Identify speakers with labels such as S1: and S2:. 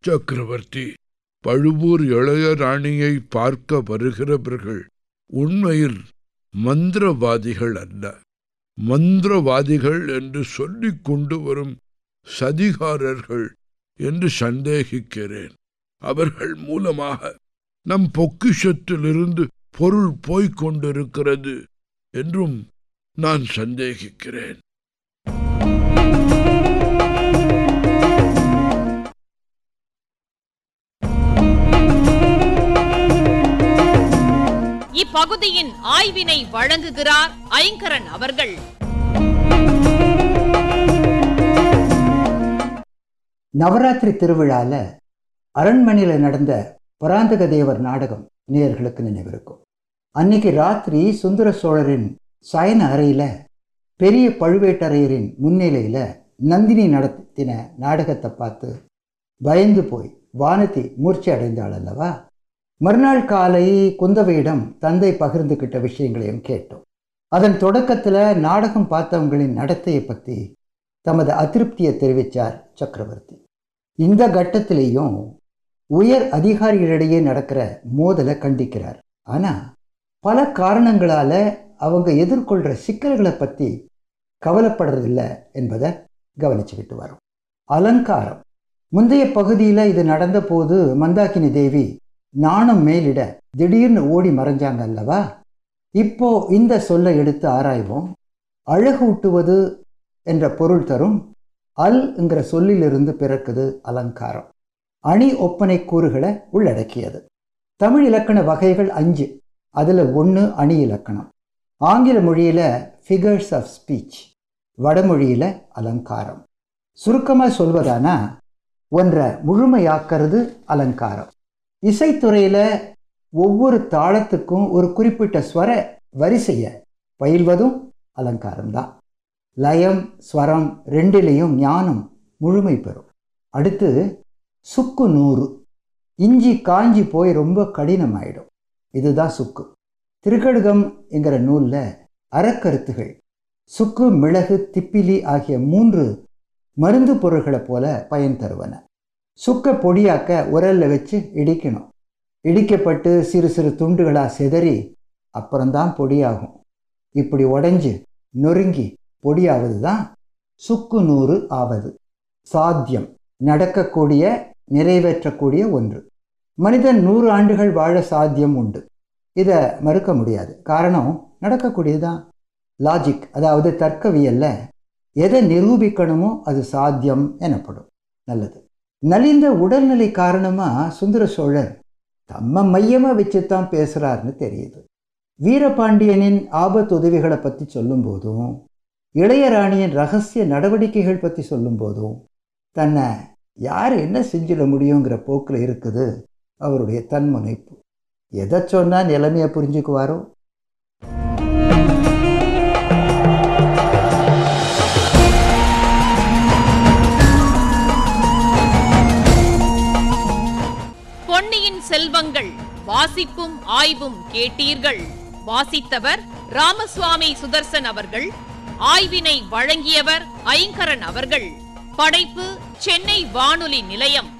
S1: சக்கரவர்த்தி பழுவூர் இளைய ராணியை பார்க்க வருகிறவர்கள் உண்மையில் மந்திரவாதிகள் அல்ல மந்திரவாதிகள் என்று சொல்லிக் கொண்டு வரும் சதிகாரர்கள் என்று சந்தேகிக்கிறேன் அவர்கள் மூலமாக நம் பொக்கிஷத்திலிருந்து பொருள் போய்க் கொண்டிருக்கிறது என்றும் நான் சந்தேகிக்கிறேன்
S2: இப்பகுதியின் ஆய்வினை வழங்குகிறார் ஐங்கரன் அவர்கள்
S3: நவராத்திரி திருவிழால அரண்மனையில் நடந்த பராந்தக தேவர் நாடகம் நேயர்களுக்கு நினைவிருக்கும் அன்னைக்கு ராத்திரி சுந்தர சோழரின் சயன அறையில பெரிய பழுவேட்டரையரின் முன்னிலையில நந்தினி நடத்தின நாடகத்தை பார்த்து பயந்து போய் வானதி மூர்ச்சி அடைந்தாள் அல்லவா மறுநாள் காலை குந்தவையிடம் தந்தை பகிர்ந்துகிட்ட விஷயங்களையும் கேட்டோம் அதன் தொடக்கத்தில் நாடகம் பார்த்தவங்களின் நடத்தையை பற்றி தமது அதிருப்தியை தெரிவித்தார் சக்கரவர்த்தி இந்த கட்டத்திலேயும் உயர் அதிகாரிகளிடையே நடக்கிற மோதலை கண்டிக்கிறார் ஆனால் பல காரணங்களால அவங்க எதிர்கொள்கிற சிக்கல்களை பற்றி கவலைப்படுறதில்ல என்பதை கவனிச்சுக்கிட்டு வரோம் அலங்காரம் முந்தைய பகுதியில் இது நடந்த போது மந்தாகினி தேவி நாணம் மேலிட திடீர்னு ஓடி மறைஞ்சாங்க அல்லவா இப்போ இந்த சொல்லை எடுத்து ஆராய்வோம் அழகூட்டுவது என்ற பொருள் தரும் அல்ங்கிற சொல்லிலிருந்து பிறக்குது அலங்காரம் அணி ஒப்பனை கூறுகளை உள்ளடக்கியது தமிழ் இலக்கண வகைகள் அஞ்சு அதில் ஒன்று அணி இலக்கணம் ஆங்கில மொழியில் ஃபிகர்ஸ் ஆஃப் ஸ்பீச் வடமொழியில் அலங்காரம் சுருக்கமாக சொல்வதானா ஒன்றை முழுமையாக்கிறது அலங்காரம் இசைத்துறையில் ஒவ்வொரு தாளத்துக்கும் ஒரு குறிப்பிட்ட ஸ்வர வரிசையை பயில்வதும் அலங்காரம்தான் லயம் ஸ்வரம் ரெண்டிலையும் ஞானம் முழுமை பெறும் அடுத்து சுக்கு நூறு இஞ்சி காஞ்சி போய் ரொம்ப கடினமாயிடும் இதுதான் சுக்கு திருக்கடுகம் என்கிற நூலில் அறக்கருத்துகள் சுக்கு மிளகு திப்பிலி ஆகிய மூன்று மருந்து பொருள்களைப் போல பயன் தருவன சுக்க பொடியாக்க உரலில் வச்சு இடிக்கணும் இடிக்கப்பட்டு சிறு சிறு துண்டுகளாக சிதறி அப்புறம்தான் பொடியாகும் இப்படி உடைஞ்சு நொறுங்கி பொடியாவது தான் சுக்கு நூறு ஆவது சாத்தியம் நடக்கக்கூடிய நிறைவேற்றக்கூடிய ஒன்று மனிதன் நூறு ஆண்டுகள் வாழ சாத்தியம் உண்டு இதை மறுக்க முடியாது காரணம் நடக்கக்கூடியதுதான் லாஜிக் அதாவது தர்க்கவியல்ல எதை நிரூபிக்கணுமோ அது சாத்தியம் எனப்படும் நல்லது நலிந்த உடல்நிலை காரணமாக சுந்தர சோழர் தம்ம மையமாக வச்சு தான் பேசுகிறாருன்னு தெரியுது வீரபாண்டியனின் ஆபத்து உதவிகளை பற்றி சொல்லும்போதும் இளையராணியின் ரகசிய நடவடிக்கைகள் பற்றி சொல்லும்போதும் தன்னை யார் என்ன செஞ்சிட முடியுங்கிற போக்கில் இருக்குது அவருடைய தன்முனைப்பு எதை சொன்னால் நிலைமையை புரிஞ்சுக்குவாரோ
S2: பொன்னியின் செல்வங்கள் வாசிப்பும் ஆய்வும் கேட்டீர்கள் வாசித்தவர் ராமசுவாமி சுதர்சன் அவர்கள் ஆய்வினை வழங்கியவர் ஐங்கரன் அவர்கள் படைப்பு சென்னை வானொலி நிலையம்